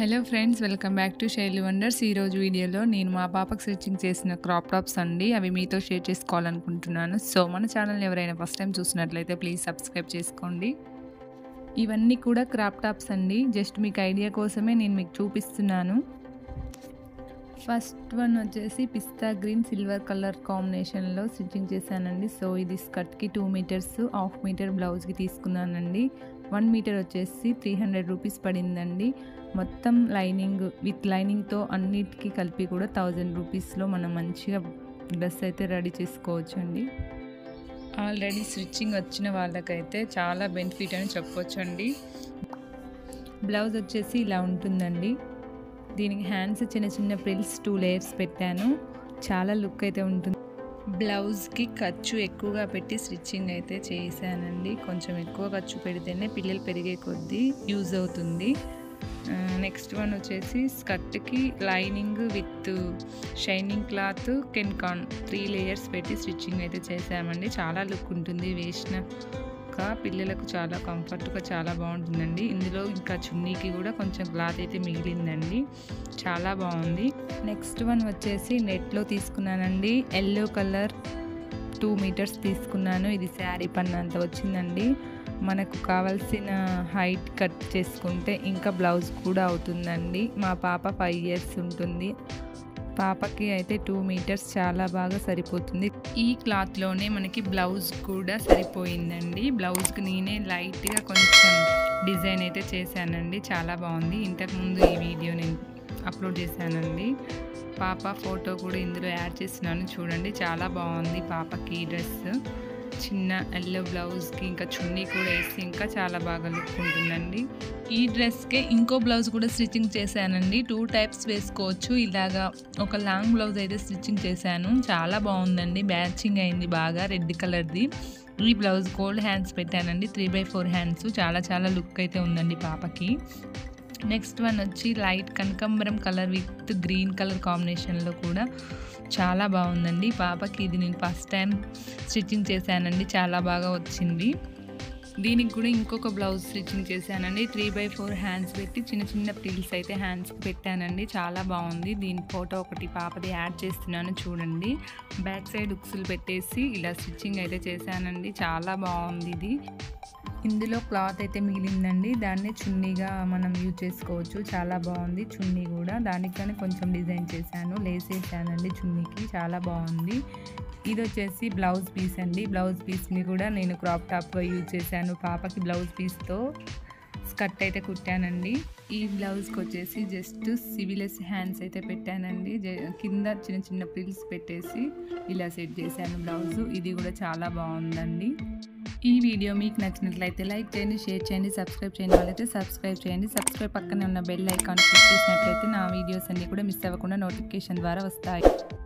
hello friends welcome back to Shaili wonders ఈరోజు వీడియోలో నేను మా పాపకు స్టిచ్చింగ్ చేసిన క్రాప్ టాప్స్ అండి అవి మీతో షేర్ చేసుకోవాలనుకుంటున్నాను సో మన ఛానల్ని ఎవరైనా ఫస్ట్ టైం చూసినట్లయితే ప్లీజ్ సబ్స్క్రైబ్ చేసుకోండి ఇవన్నీ కూడా క్రాప్ టాప్స్ అండి జస్ట్ మీకు ఐడియా కోసమే నేను మీకు చూపిస్తున్నాను ఫస్ట్ వన్ వచ్చేసి పిస్తా గ్రీన్ సిల్వర్ కలర్ కాంబినేషన్లో స్టిచ్చింగ్ చేశానండి సో ఇది స్కర్ట్కి టూ మీటర్స్ హాఫ్ మీటర్ బ్లౌజ్కి తీసుకున్నానండి వన్ మీటర్ వచ్చేసి త్రీ హండ్రెడ్ రూపీస్ పడిందండి మొత్తం లైనింగ్ విత్ లైనింగ్తో అన్నిటికీ కలిపి కూడా థౌజండ్ రూపీస్లో మనం మంచిగా డ్రెస్ అయితే రెడీ చేసుకోవచ్చు అండి ఆల్రెడీ స్టిచ్చింగ్ వచ్చిన వాళ్ళకైతే చాలా బెనిఫిట్ అని చెప్పొచ్చు అండి బ్లౌజ్ వచ్చేసి ఇలా ఉంటుందండి దీనికి హ్యాండ్స్ చిన్న చిన్న ప్రిల్స్ టూ లేయర్స్ పెట్టాను చాలా లుక్ అయితే ఉంటుంది బ్లౌజ్కి ఖర్చు ఎక్కువగా పెట్టి స్టిచ్చింగ్ అయితే చేశానండి కొంచెం ఎక్కువ ఖర్చు పెడితేనే పిల్లలు పెరిగే కొద్దీ యూజ్ అవుతుంది నెక్స్ట్ వన్ వచ్చేసి స్కర్ట్కి లైనింగ్ విత్ షైనింగ్ క్లాత్ కెన్కాన్ త్రీ లేయర్స్ పెట్టి స్టిచ్చింగ్ అయితే చేసామండి చాలా లుక్ ఉంటుంది వేసినాక పిల్లలకు చాలా కంఫర్ట్గా చాలా బాగుంటుందండి ఇందులో ఇంకా చున్నీకి కూడా కొంచెం క్లాత్ అయితే మిగిలిందండి చాలా బాగుంది నెక్స్ట్ వన్ వచ్చేసి నెట్లో తీసుకున్నానండి ఎల్లో కలర్ టూ మీటర్స్ తీసుకున్నాను ఇది శారీ పన్నంత వచ్చిందండి మనకు కావాల్సిన హైట్ కట్ చేసుకుంటే ఇంకా బ్లౌజ్ కూడా అవుతుందండి మా పాప ఫైవ్ ఇయర్స్ ఉంటుంది పాపకి అయితే టూ మీటర్స్ చాలా బాగా సరిపోతుంది ఈ క్లాత్లోనే మనకి బ్లౌజ్ కూడా సరిపోయిందండి బ్లౌజ్కి నేనే లైట్గా కొంచెం డిజైన్ అయితే చేశానండి చాలా బాగుంది ఇంతకుముందు ఈ వీడియో నేను అప్లోడ్ చేశానండి పాప ఫోటో కూడా ఇందులో యాడ్ చేస్తున్నాను చూడండి చాలా బాగుంది పాపకి డ్రెస్ చిన్న ఎల్లో బ్లౌజ్కి ఇంకా చున్నీ కూడా వేసి ఇంకా చాలా బాగా లుక్ ఉంటుందండి ఈ డ్రెస్కే ఇంకో బ్లౌజ్ కూడా స్టిచ్చింగ్ చేశానండి టూ టైప్స్ వేసుకోవచ్చు ఇలాగా ఒక లాంగ్ బ్లౌజ్ అయితే స్టిచ్చింగ్ చేశాను చాలా బాగుందండి మ్యాచింగ్ అయింది బాగా రెడ్ కలర్ది ఈ బ్లౌజ్ కోల్డ్ హ్యాండ్స్ పెట్టానండి త్రీ బై ఫోర్ హ్యాండ్స్ చాలా చాలా లుక్ అయితే ఉందండి పాపకి నెక్స్ట్ వన్ వచ్చి లైట్ కనకంబరం కలర్ విత్ గ్రీన్ కలర్ కాంబినేషన్లో కూడా చాలా బాగుందండి పాపకి ఇది నేను ఫస్ట్ టైం స్టిచ్చింగ్ చేశానండి చాలా బాగా వచ్చింది దీనికి కూడా ఇంకొక బ్లౌజ్ స్టిచ్చింగ్ చేశానండి త్రీ బై ఫోర్ హ్యాండ్స్ పెట్టి చిన్న చిన్న ప్రిల్స్ అయితే హ్యాండ్స్కి పెట్టానండి చాలా బాగుంది దీని ఫోటో ఒకటి పాపది యాడ్ చేస్తున్నాను చూడండి బ్యాక్ సైడ్ ఉక్సులు పెట్టేసి ఇలా స్టిచ్చింగ్ అయితే చేశానండి చాలా బాగుంది ఇది ఇందులో క్లాత్ అయితే మిగిలిందండి దాన్ని చున్నీగా మనం యూజ్ చేసుకోవచ్చు చాలా బాగుంది చున్నీ కూడా దానికని కొంచెం డిజైన్ చేశాను లేస్ వేసానండి చున్నీకి చాలా బాగుంది ఇది వచ్చేసి బ్లౌజ్ పీస్ అండి బ్లౌజ్ పీస్ని కూడా నేను క్రాప్ టాప్గా యూజ్ చేశాను పాపకి బ్లౌజ్ పీస్తో స్కర్ట్ అయితే కుట్టానండి ఈ బ్లౌజ్కి వచ్చేసి జస్ట్ సివిలెస్ హ్యాండ్స్ అయితే పెట్టానండి కింద చిన్న చిన్న ప్రిల్స్ పెట్టేసి ఇలా సెట్ చేశాను బ్లౌజ్ ఇది కూడా చాలా బాగుందండి ఈ వీడియో మీకు నచ్చినట్లయితే లైక్ చేయండి షేర్ చేయండి సబ్స్క్రైబ్ చేయండి వాళ్ళైతే సబ్స్క్రైబ్ చేయండి సబ్స్క్రైబ్ పక్కనే ఉన్న బెల్ ఐకాన్ క్లిక్ చేసినట్లయితే నా వీడియోస్ అన్నీ కూడా మిస్ అవ్వకుండా నోటిఫికేషన్ ద్వారా వస్తాయి